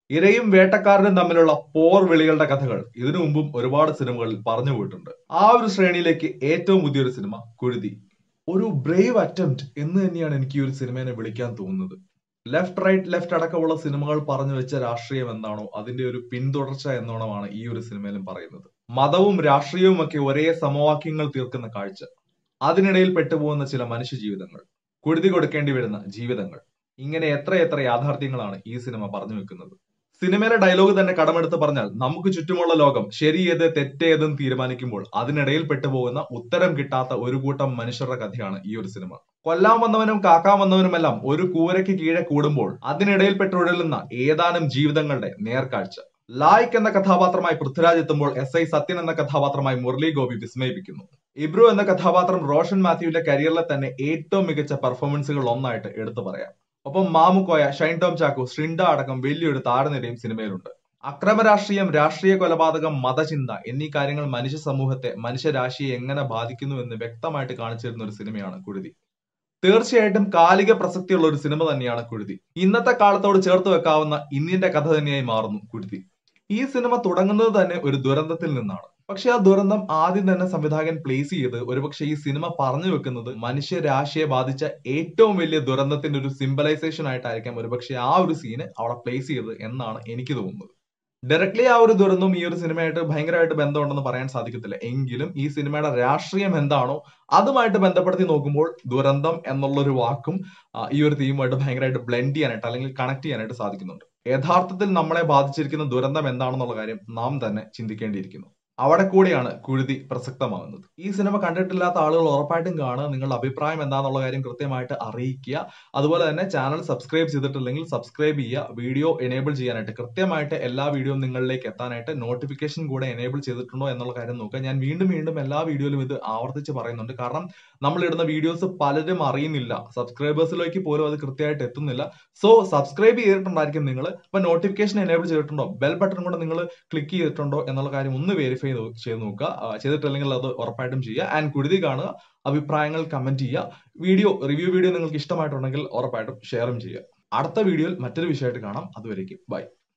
ഇരയും വേട്ടക്കാരനും തമ്മിലുള്ള പോർ വിളികളുടെ കഥകൾ ഇതിനു മുമ്പും ഒരുപാട് സിനിമകളിൽ പറഞ്ഞു പോയിട്ടുണ്ട് ആ ഒരു ശ്രേണിയിലേക്ക് ഏറ്റവും പുതിയൊരു സിനിമ കുരുതി ഒരു ബ്രേവ് അറ്റംപ്റ്റ് എന്ന് തന്നെയാണ് എനിക്ക് ഈ ഒരു സിനിമയെ വിളിക്കാൻ തോന്നുന്നത് ലെഫ്റ്റ് റൈറ്റ് ലെഫ്റ്റ് അടക്കമുള്ള സിനിമകൾ പറഞ്ഞു വെച്ച രാഷ്ട്രീയം എന്താണോ അതിന്റെ ഒരു പിന്തുടർച്ച എന്നോണമാണ് ഈ ഒരു സിനിമയിലും പറയുന്നത് മതവും രാഷ്ട്രീയവും ഒക്കെ ഒരേ സമവാക്യങ്ങൾ തീർക്കുന്ന കാഴ്ച അതിനിടയിൽ പെട്ടുപോകുന്ന ചില മനുഷ്യ ജീവിതങ്ങൾ കുരുതി കൊടുക്കേണ്ടി വരുന്ന ജീവിതങ്ങൾ ഇങ്ങനെ എത്രയെത്ര യാഥാർത്ഥ്യങ്ങളാണ് ഈ സിനിമ പറഞ്ഞു വെക്കുന്നത് സിനിമയിലെ ഡയലോഗ് തന്നെ കടമെടുത്ത് പറഞ്ഞാൽ നമുക്ക് ചുറ്റുമുള്ള ലോകം ശരിയേത് തെറ്റേതെന്ന് തീരുമാനിക്കുമ്പോൾ അതിനിടയിൽ പെട്ടുപോകുന്ന ഉത്തരം കിട്ടാത്ത ഒരു കൂട്ടം മനുഷ്യരുടെ കഥയാണ് ഈ ഒരു സിനിമ കൊല്ലാൻ വന്നവനും കാക്കാൻ വന്നവനുമെല്ലാം ഒരു കൂരയ്ക്ക് കീഴെ കൂടുമ്പോൾ അതിനിടയിൽ പെട്ടുഴലുന്ന ഏതാനും ജീവിതങ്ങളുടെ നേർക്കാഴ്ച ലായ്ക്ക് എന്ന കഥാപാത്രമായി പൃഥ്വിരാജ് എത്തുമ്പോൾ എസ് ഐ സത്യൻ എന്ന കഥാപാത്രമായി മുരളി ഗോപി വിസ്മയിപ്പിക്കുന്നു ഇബ്രു എന്ന കഥാപാത്രം റോഷൻ മാത്യുവിന്റെ കരിയറിലെ തന്നെ ഏറ്റവും മികച്ച പെർഫോമൻസുകൾ ഒന്നായിട്ട് എടുത്തു പറയാം ഒപ്പം മാമുക്കോയ ഷൈൻ ടോം ചാക്കോ ശ്രിൻഡ അടക്കം വലിയൊരു താരനിരയും സിനിമയിലുണ്ട് അക്രമ രാഷ്ട്രീയം രാഷ്ട്രീയ കൊലപാതകം മതചിന്ത എന്നീ കാര്യങ്ങൾ മനുഷ്യ സമൂഹത്തെ മനുഷ്യരാശിയെ എങ്ങനെ ബാധിക്കുന്നു എന്ന് വ്യക്തമായിട്ട് കാണിച്ചിരുന്ന ഒരു സിനിമയാണ് കുരുതി തീർച്ചയായിട്ടും കാലിക പ്രസക്തിയുള്ള ഒരു സിനിമ തന്നെയാണ് കുരുതി ഇന്നത്തെ കാലത്തോട് ചേർത്ത് വെക്കാവുന്ന ഇന്ത്യന്റെ കഥ തന്നെയായി മാറുന്നു കുരുതി ഈ സിനിമ തുടങ്ങുന്നത് തന്നെ ഒരു ദുരന്തത്തിൽ നിന്നാണ് പക്ഷെ ആ ദുരന്തം ആദ്യം തന്നെ സംവിധായകൻ പ്ലേസ് ചെയ്ത് ഒരുപക്ഷെ ഈ സിനിമ പറഞ്ഞു വെക്കുന്നത് മനുഷ്യരാശിയെ ബാധിച്ച ഏറ്റവും വലിയ ദുരന്തത്തിന്റെ ഒരു സിംബലൈസേഷൻ ആയിട്ടായിരിക്കാം ഒരുപക്ഷെ ആ ഒരു സീന് അവിടെ പ്ലേസ് ചെയ്തത് എന്നാണ് എനിക്ക് തോന്നുന്നത് ഡയറക്ട്ലി ആ ഒരു ദുരന്തം ഈ ഒരു സിനിമയായിട്ട് ഭയങ്കരമായിട്ട് ബന്ധമുണ്ടെന്ന് പറയാൻ സാധിക്കത്തില്ല എങ്കിലും ഈ സിനിമയുടെ രാഷ്ട്രീയം എന്താണോ അതുമായിട്ട് ബന്ധപ്പെടുത്തി നോക്കുമ്പോൾ ദുരന്തം എന്നുള്ള ഒരു വാക്കും ഈ ഒരു തീമുമായിട്ട് ഭയങ്കരമായിട്ട് ബ്ലെൻഡ് ചെയ്യാനായിട്ട് അല്ലെങ്കിൽ കണക്ട് ചെയ്യാനായിട്ട് സാധിക്കുന്നുണ്ട് യഥാർത്ഥത്തിൽ നമ്മളെ ബാധിച്ചിരിക്കുന്ന ദുരന്തം എന്താണെന്നുള്ള കാര്യം നാം തന്നെ ചിന്തിക്കേണ്ടിയിരിക്കുന്നു അവിടെ കൂടിയാണ് കുരുതി പ്രസക്തമാകുന്നത് ഈ സിനിമ കണ്ടിട്ടില്ലാത്ത ആളുകൾ ഉറപ്പായിട്ടും കാണുക നിങ്ങളുടെ അഭിപ്രായം എന്താണെന്നുള്ള കാര്യം കൃത്യമായിട്ട് അറിയിക്കുക അതുപോലെ തന്നെ ചാനൽ സബ്സ്ക്രൈബ് ചെയ്തിട്ടില്ലെങ്കിൽ സബ്സ്ക്രൈബ് ചെയ്യുക വീഡിയോ എനേബിൾ ചെയ്യാനായിട്ട് കൃത്യമായിട്ട് എല്ലാ വീഡിയോയും നിങ്ങളിലേക്ക് എത്താനായിട്ട് നോട്ടിഫിക്കേഷൻ കൂടെ എനേബിൾ ചെയ്തിട്ടുണ്ടോ എന്നുള്ള കാര്യം നോക്കുക ഞാൻ വീണ്ടും വീണ്ടും എല്ലാ വീഡിയോയിലും ഇത് ആവർത്തിച്ച് പറയുന്നുണ്ട് കാരണം നമ്മൾ ഇടുന്ന വീഡിയോസ് പലരും അറിയുന്നില്ല സബ്സ്ക്രൈബേഴ്സിലേക്ക് പോലും അത് കൃത്യമായിട്ട് എത്തുന്നില്ല സോ സബ്സ്ക്രൈബ് ചെയ്തിട്ടുണ്ടായിരിക്കും നിങ്ങൾ ഇപ്പൊ നോട്ടിഫിക്കേഷൻ എനേബിൾ ചെയ്തിട്ടുണ്ടോ ബെൽ ബട്ടൺ കൂടെ നിങ്ങൾ ക്ലിക്ക് ചെയ്തിട്ടുണ്ടോ എന്നുള്ള കാര്യം ഒന്ന് വെരിഫൈ ചെയ്ത് നോക്കുക ചെയ്തിട്ടില്ലെങ്കിൽ അത് ഉറപ്പായിട്ടും ചെയ്യുക ആൻഡ് കുരുതി കാണുക അഭിപ്രായങ്ങൾ കമന്റ് ചെയ്യുക വീഡിയോ റിവ്യൂ വീഡിയോ നിങ്ങൾക്ക് ഇഷ്ടമായിട്ടുണ്ടെങ്കിൽ ഉറപ്പായിട്ടും ഷെയറും ചെയ്യുക അടുത്ത വീഡിയോയിൽ മറ്റൊരു വിഷയമായിട്ട് കാണാം അതുവരേക്കും ബൈ